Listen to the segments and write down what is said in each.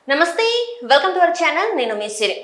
నమస్తే welcome to our channel నేను మీ సిరి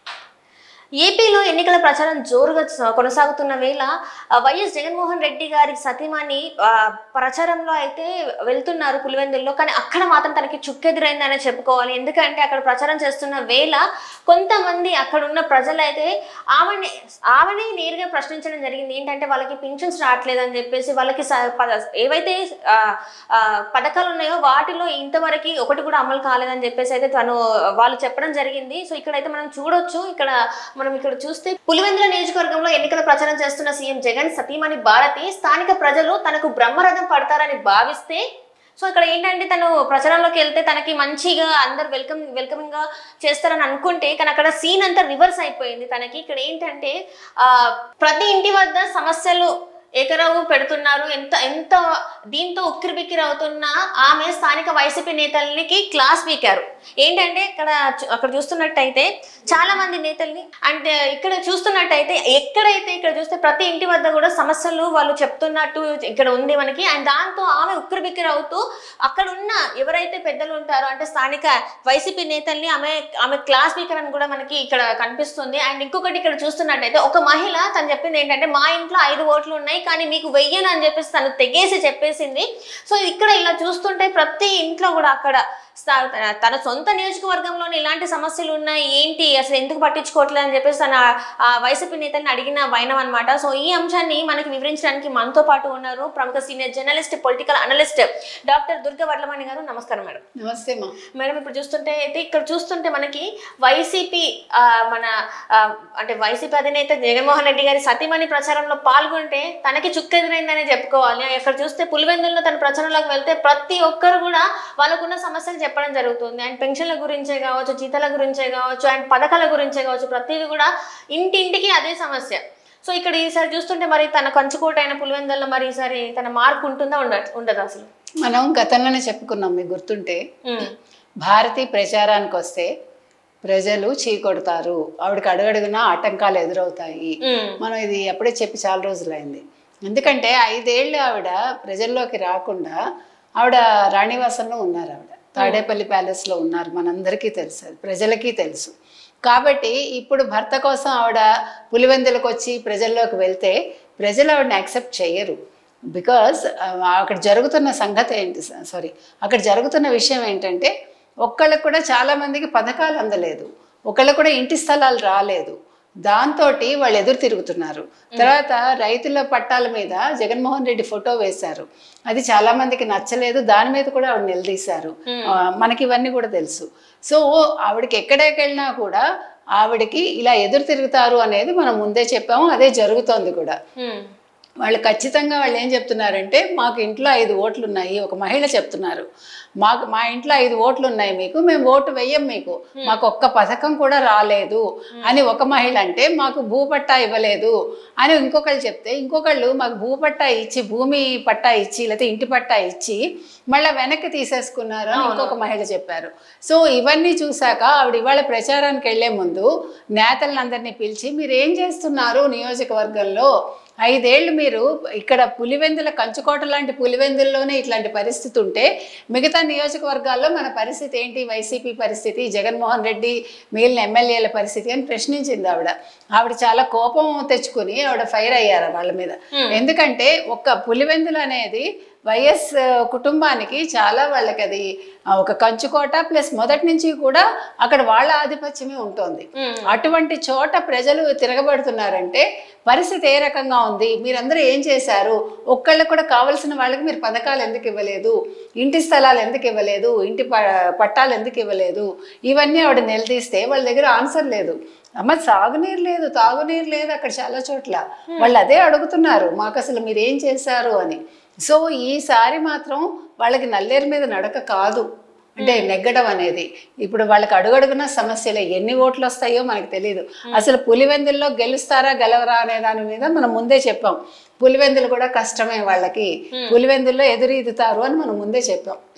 ఏపీలో ఎన్నికల ప్రచారం జోరుగా స- కొనసాగుతున్న వేళ ఆ, వైఎస్ జగన్మోహన్ రెడ్డి గారి సతీమణి ఆ, ప్రచారంలో అయితే వెళ్తున్నారు పులివెందుల్లో కానీ అక్కడ మాత్రం తనకి చుక్కెదురైందనే చెప్పుకోవాలి ఎందుకంటే అక్కడ ప్రచారం చేస్తున్న వేళ కొంతమంది అక్కడ ఉన్న ప్రజలు అయితే ఆమెని ఆమెని నేరుగా ప్రశ్నించడం జరిగింది ఏంటంటే వాళ్ళకి పింఛన్స్ రావట్లేదని చెప్పేసి వాళ్ళకి స- ప- ఏవైతే ఆ, ఆ, పథకాలు ఉన్నాయో వాటిలో ఇంతవరకు ఒకటి కూడా అమలు కాలేదని చెప్పేసి అయితే తను వాళ్ళు చెప్పడం జరిగింది సో ఇక్కడైతే మనం చూడొచ్చు ఇక్కడ మనం ఇక్కడ చూస్తే పులివెందుల నియోజకవర్గంలో ఎన్నికల ప్రచారం చేస్తున్న సీఎం జగన్ సతీమణి భారతి స్థానిక ప్రజలు తనకు బ్రహ్మరథం పడతారని భావిస్తే సో ఇక్కడ ఏంటంటే తను ప్రచారంలోకి వెళ్తే తనకి మంచిగా అందరు వెల్కమ్ వెల్కమింగ్ గా చేస్తారని అనుకుంటే కానీ అక్కడ సీన్ అంతా రివర్స్ అయిపోయింది తనకి ఇక్కడ ఏంటంటే ఆ ప్రతి ఇంటి వద్ద సమస్యలు ఏకరావు పెడుతున్నారు ఎంత ఎంత దీంతో ఉక్కిరిబిక్కిరి అవుతున్న ఆమె స్థానిక వైసీపీ నేతలకి క్లాస్ వీకారు ఏంటంటే ఇక్కడ చూ- అక్కడ చూస్తున్నట్టయితే చాలా మంది నేతల్ని అంటే ఇక్కడ చూస్తున్నట్టయితే ఎక్కడైతే ఇక్కడ చూస్తే ప్రతి ఇంటి వద్ద కూడా సమస్యలు వాళ్ళు చెప్తున్నట్టు ఇక్కడ ఉంది మనకి అండ్ దాంతో ఆమె ఉక్కిరిబిక్కిరి అవుతూ అక్కడ ఉన్న ఎవరైతే పెద్దలు ఉంటారో అంటే స్థానిక వైసీపీ నేతల్ని ఆమె ఆమె క్లాస్ స్పీకర్ అని కూడా మనకి ఇక్కడ కనిపిస్తుంది అండ్ ఇంకొకటి ఇక్కడ చూస్తున్నట్టయితే ఒక మహిళ తను చెప్పింది ఏంటంటే మా ఇంట్లో ఐదు ఓట్లు ఉన్నాయి కానీ మీకు వెయ్యను అని చెప్పేసి తను తెగేసి చెప్పేసింది సో ఇక్కడ ఇలా చూస్తుంటే ప్రతి ఇంట్లో కూడా అక్కడ స్థా- తన- తన సొంత నియోజకవర్గంలోని ఇలాంటి సమస్యలు ఉన్నాయి ఏంటి అసలు ఎందుకు పట్టించుకోవట్లేదు అని చెప్పేసి తన ఆ వైసీపీ నేతని అడిగిన వైనం అనమాట సో ఈ అంశాన్ని మనకి వివరించడానికి మనతో పాటు ఉన్నారు ప్రముఖ senior journalist political analyst doctor Durga Varlamani గారు నమస్కారం మేడం నమస్తే మా మేడం ఇప్పుడు చూస్తుంటే అయితే ఇక్కడ చూస్తుంటే మనకి వైసీపీ ఆ, మన ఆ, అంటే వైసీపీ అధినేత జగన్మోహన్ రెడ్డి గారి సతీమణి ప్రచారంలో పాల్గొంటే తనకి చుక్కెదిరైందనే చెప్పుకోవాలి ఇక్కడ చూస్తే పులివెందుల్లో తన ప్రచారంలోకి వెళ్తే ప్రతి ఒక్కరు కూడా వాళ్ళకున్న సమస్యలు చెప్పడం జరుగుతుంది అండ్ పెన్షన్ల గురించే కావచ్చు జీతాల గురించే కావచ్చు అండ్ పథకాల గురించే కావచ్చు ప్రతిదీ కూడా ఇంటింటికి అదే సమస్య సో ఇక్కడ ఈసారి చూస్తుంటే మరి తన కంచుకోట అయిన పులివెందుల్లో మరి ఈసారి తన మార్పు ఉంటుందా ఉండ ఉండదు అసలు మనం గతంలోనే చెప్పుకున్నాం మీకు గుర్తుంటే ఉమ్, భారతీ ప్రచారానికి వస్తే ప్రజలు చీకొడతారు ఆవిడకి అడుగడుగున ఆటంకాలు ఎదురవుతాయి ఉమ్, మనం ఇది అప్పుడే చెప్పి చాలా రోజులైంది ఎందుకంటే ఐదేళ్ళు ఆవిడ ప్రజల్లోకి రాకుండా ఆవిడ రాణివాసంలో ఉన్నారు ఆవిడ తాడేపల్లి ప్యాలెస్లో ఉన్నారు మనందరికీ తెలుసు అది ప్రజలకి తెలుసు కాబట్టి ఇప్పుడు భర్త కోసం ఆవిడ పులివెందులకు వచ్చి ప్రజల్లోకి వెళ్తే ప్రజలు ఆవిడని యాక్సెప్ట్ చేయరు బికాజ్ అక్కడ జరుగుతున్న సంగతి ఏంటి సారీ అక్కడ జరుగుతున్న విషయం ఏంటంటే ఒక్కళ్ళకు కూడా చాలామందికి పథకాలు అందలేదు ఒకళ్ళకు కూడా ఇంటి స్థలాలు రాలేదు దాంతో వాళ్ళు ఎదురు తిరుగుతున్నారు తర్వాత రైతుల పట్టాల మీద జగన్మోహన్ రెడ్డి ఫోటో వేశారు అది చాలా మందికి నచ్చలేదు దాని మీద కూడా ఆవిడ నిలదీశారు ఆ, మనకి ఇవన్నీ కూడా తెలుసు సో ఆవిడకి ఎక్కడికి వెళ్ళినా కూడా ఆవిడకి ఇలా ఎదురు తిరుగుతారు అనేది మనం ముందే చెప్పాము అదే జరుగుతోంది కూడా ఉమ్. వాళ్ళు ఖచ్చితంగా వాళ్ళు ఏం చెప్తున్నారంటే మాకు ఇంట్లో ఐదు ఓట్లు ఉన్నాయి ఒక మహిళ చెప్తున్నారు మాకు మా ఇంట్లో ఐదు ఓట్లు ఉన్నాయి మీకు మేము ఓటు వెయ్యం మీకు మాకు ఒక్క పథకం కూడా రాలేదు అని ఒక మహిళ అంటే మాకు భూపట్టా ఇవ్వలేదు అని ఇంకొకళ్ళు చెప్తే ఇంకొకళ్ళు మాకు భూపట్టా ఇచ్చి భూమి పట్టా ఇచ్చి లేకపోతే ఇంటి పట్టా ఇచ్చి మళ్ళీ వెనక్కి తీసేసుకున్నారు అని ఇంకొక మహిళ చెప్పారు సో ఇవన్నీ చూశాక ఆవిడ ఇవాళ ప్రచారానికి వెళ్లే ముందు నేతలందరినీ పిలిచి మీరు ఏం చేస్తున్నారు నియోజకవర్గంలో ఐదేళ్లు మీరు ఇక్కడ పులివెందుల కంచుకోట లాంటి పులివెందుల్లోనే ఇట్లాంటి పరిస్థితి ఉంటే మిగతా నియోజకవర్గాల్లో మన పరిస్థితి ఏంటి వైసీపీ పరిస్థితి జగన్మోహన్ రెడ్డి మిగిలిన ఎమ్మెల్యేల పరిస్థితి అని ప్రశ్నించింది ఆవిడ ఆవిడ చాలా కోపం తెచ్చుకుని ఆవిడ ఫైర్ అయ్యారు వాళ్ళ మీద ఎందుకంటే ఒక్క పులివెందులు అనేది వైఎస్ కుటుంబానికి చాలా వాళ్ళకి అది ఆ, ఒక కంచుకోట ప్లస్ మొదటి నుంచి కూడా అక్కడ వాళ్ళ ఆధిపత్యమే ఉంటుంది అటువంటి చోట ప్రజలు తిరగబడుతున్నారంటే పరిస్థితి ఏ రకంగా ఉంది మీరందరూ ఏం చేశారు ఒక్కళ్ళకు కూడా కావలసిన వాళ్ళకి మీరు పథకాలు ఎందుకు ఇవ్వలేదు ఇంటి స్థలాలు ఎందుకు ఇవ్వలేదు ఇంటి ప- పట్టాలు ఎందుకు ఇవ్వలేదు ఇవన్నీ ఆవిడ నిలదీస్తే వాళ్ళ దగ్గర ఆన్సర్ లేదు అమ్మ సాగునీరు లేదు తాగునీరు లేదు అక్కడ చాలా చోట్ల వాళ్ళు అదే అడుగుతున్నారు మాకు అసలు మీరు ఏం చేశారు అని సో ఈసారి మాత్రం వాళ్ళకి నల్లేరు మీద నడక కాదు అంటే నెగ్గడం అనేది ఇప్పుడు వాళ్ళకి అడుగడుగున సమస్యలే ఎన్ని ఓట్లు వస్తాయో మనకు తెలియదు అసలు పులివెందుల్లో గెలుస్తారా గెలవరా అనే దాని మీద మనం ముందే చెప్పాం పులివెందులు కూడా కష్టమే వాళ్ళకి పులివెందుల్లో ఎదురీదుతారు అని మనం ముందే చెప్పాం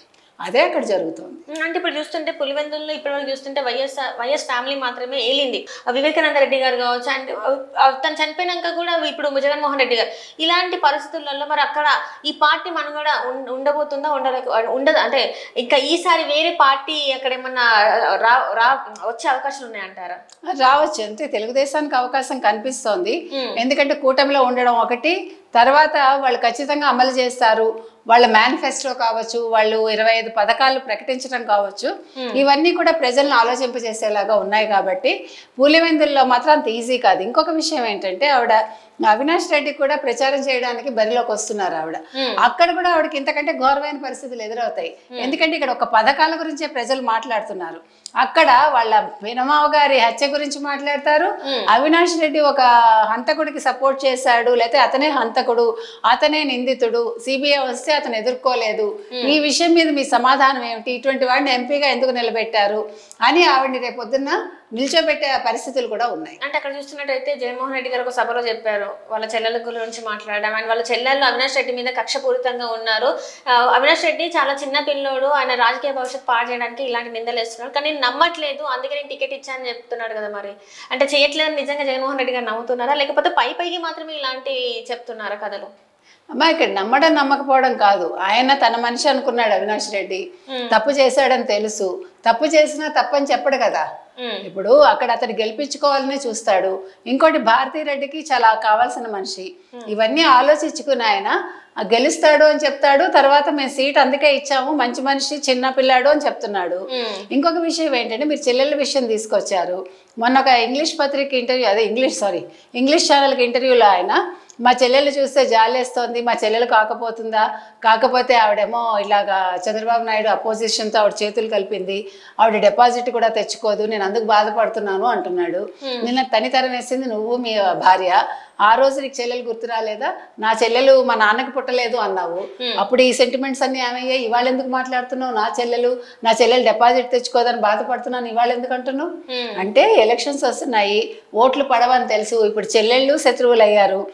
అదే అక్కడ జరుగుతుంది అంటే ఇప్పుడు చూస్తుంటే పులివెందుల్లో ఇప్పటి వరకు చూస్తుంటే వైఎస్ వైఎస్ ఫ్యామిలీ మాత్రమే ఏలింది ఆ వివేకానంద రెడ్డి గారు కావచ్చు అండ్ ఆ తను చనిపోయినాక కూడా ఇప్పుడు జగన్మోహన్ రెడ్డి గారు ఇలాంటి పరిస్థితులలో మరి అక్కడ ఈ పార్టీ మనుగడ ఉం- ఉండబోతుందా ఉండలేక ఉండదు అంటే ఇంకా ఈసారి వేరే పార్టీ అక్కడ ఏమన్నా రా రా వచ్చే అవకాశాలు ఉన్నాయంటారా రావచ్చు అంతే తెలుగుదేశానికి అవకాశం కనిపిస్తోంది ఎందుకంటే కూటమిలో ఉండడం ఒకటి తర్వాత వాళ్ళు ఖచ్చితంగా అమలు చేస్తారు వాళ్ళ మేనిఫెస్టో కావచ్చు వాళ్ళు ఇరవై ఐదు పథకాలు ప్రకటించడం కావచ్చు ఇవన్నీ కూడా ప్రజలను ఆలోచింపజేసేలాగా ఉన్నాయి కాబట్టి పులివెందుల్లో మాత్రం అంత ఈజీ కాదు ఇంకొక విషయం ఏంటంటే ఆవిడ అవినాష్ రెడ్డి కూడా ప్రచారం చేయడానికి బరిలోకి వస్తున్నారు ఆవిడ అక్కడ కూడా ఆవిడకి ఇంతకంటే ఘోరమైన పరిస్థితులు ఎదురవుతాయి ఎందుకంటే ఇక్కడ ఒక పథకాల గురించే ప్రజలు మాట్లాడుతున్నారు అక్కడ వాళ్ళ వినమావ గారి హత్య గురించి మాట్లాడతారు అవినాష్ రెడ్డి ఒక హంతకుడికి సపోర్ట్ చేశాడు లేకపోతే అతనే హంతకుడు అతనే నిందితుడు సిబిఐ వస్తే అతను ఎదుర్కోలేదు ఈ విషయం మీద మీ సమాధానం ఏమిటి ఇటువంటి వాడిని ఎంపీగా ఎందుకు నిలబెట్టారు అని ఆవిడని రేపొద్దున్న నిల్చోబెట్టే పరిస్థితులు కూడా ఉన్నాయి అంటే అక్కడ చూస్తున్నట్టయితే జగన్మోహన్ రెడ్డి గారు ఒక సభలో చెప్పారు వాళ్ళ చెల్లెల గురించి మాట్లాడడం అండ్ వాళ్ళ చెల్లెళ్ళు అవినాష్ రెడ్డి మీద కక్షపూరితంగా ఉన్నారు ఆ, అవినాష్ రెడ్డి చాలా చిన్న పిల్లోడు ఆయన రాజకీయ భవిష్యత్తు పాడు చేయడానికి ఇలాంటి నిందలు వేస్తున్నాడు కానీ నేను నమ్మట్లేదు అందుకే నేను టికెట్ ఇచ్చానని చెప్తున్నాడు కదా మరి అంటే చేయట్లేదని నిజంగా జగన్మోహన్ రెడ్డి గారు నమ్ముతున్నారా లేకపోతే పై పైకి మాత్రమే ఇలాంటి చెప్తున్నారా కథలు అమ్మా ఇక్కడ నమ్మడం నమ్మకపోవడం కాదు ఆయన తన మనిషి అనుకున్నాడు అవినాష్ రెడ్డి తప్పు చేశాడని తెలుసు తప్పు చేసినా తప్పని చెప్పడు కదా మ్మ్. ఇప్పుడు అక్కడ అతను గెలిపించుకోవాలని చూస్తాడు ఇంకోటి భారతీ రెడ్డికి చాలా కావాల్సిన మనిషి ఇవన్నీ ఆలోచించుకుని ఆయన ఆ, గెలుస్తాడు అని చెప్తాడు తర్వాత మేము సీట్ అందుకే ఇచ్చాము మంచి మనిషి చిన్న పిల్లాడు అని చెప్తున్నాడు మ్మ్. ఇంకొక విషయం ఏంటంటే మీరు చెల్లెల విషయం తీసుకొచ్చారు మొన్న ఒక ఇంగ్లీష్ పత్రిక ఇంటర్వ్యూ అదే ఇంగ్లీష్ సారీ ఇంగ్లీష్ ఛానల్కి ఇంటర్వ్యూలో ఆయన మా చెల్లెలు చూస్తే జాలేస్తోంది మా చెల్లెలు కాకపోతుందా కాకపోతే ఆవిడేమో ఇలాగా చంద్రబాబు నాయుడు అపోజిషన్తో ఆవిడ చేతులు కలిపింది ఆవిడ డిపాజిట్ కూడా తెచ్చుకోదు నేను అందుకు బాధపడుతున్నాను అంటున్నాడు నిన్న తనితరం వేసింది నువ్వు మీ భార్య ఆ రోజు నీకు చెల్లెలు గుర్తు రాలేదా నా చెల్లెలు మా నాన్నకి పుట్టలేదు అన్నావు అప్పుడు ఈ సెంటిమెంట్స్ అన్ని ఏమయ్యాయి ఇవాళ ఎందుకు మాట్లాడుతున్నావు నా చెల్లెలు నా చెల్లెలు డిపాజిట్ తెచ్చుకోదని బాధపడుతున్నాను ఇవాళ ఎందుకు అంటున్నావు అంటే ఎలక్షన్స్ వస్తున్నాయి ఓట్లు పడవని తెలుసు ఇప్పుడు చెల్లెళ్ళు శత్రువులు అయ్యారు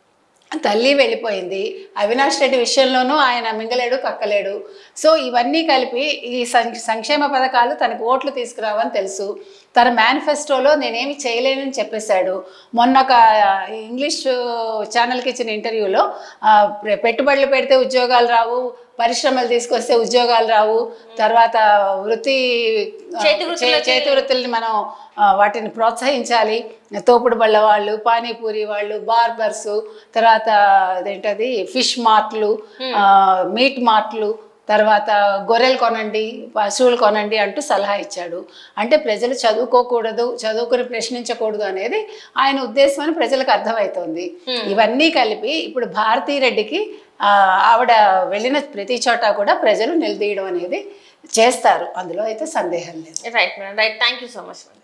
తల్లి వెళ్ళిపోయింది అవినాష్ రెడ్డి విషయంలోనూ ఆయన మింగలేడు కక్కలేడు సో ఇవన్నీ కలిపి ఈ సం- సంక్షేమ పథకాలు తనకు ఓట్లు తీసుకురావని తెలుసు తన మేనిఫెస్టోలో నేనేమి చేయలేనని చెప్పేశాడు మొన్న ఒక ఇంగ్లీష్ ఛానల్కి ఇచ్చిన ఇంటర్వ్యూలో ఆ, పె- పెట్టుబడులు పెడితే ఉద్యోగాలు రావు పరిశ్రమలు తీసుకొస్తే ఉద్యోగాలు రావు తర్వాత వృత్తి చేతి వృత్తులకి- చే- చేతి వృత్తుల్ని మనం ఆ, వాటిని ప్రోత్సహించాలి తోపుడు బళ్ళ వాళ్ళు పానీపూరి వాళ్ళు బార్బర్స్ తర్వాత అదేంటది ఫిష్ మార్ట్లు ఆ, మీట్ మార్ట్లు తర్వాత గొర్రెలు కొనండి పశువులు కొనండి అంటూ సలహా ఇచ్చాడు అంటే ప్రజలు చదువుకోకూడదు చదువుకుని ప్రశ్నించకూడదు అనేది ఆయన ఉద్దేశం అని ప్రజలకు అర్థమవుతోంది ఇవన్నీ కలిపి ఇప్పుడు భారతీ రెడ్డికి ఆ, ఆవిడ వెళ్ళిన ప్రతి చోట కూడా ప్రజలు నిలదీయడం అనేది చేస్తారు అందులో అయితే సందేహం లేదు right madam right thank you so much madam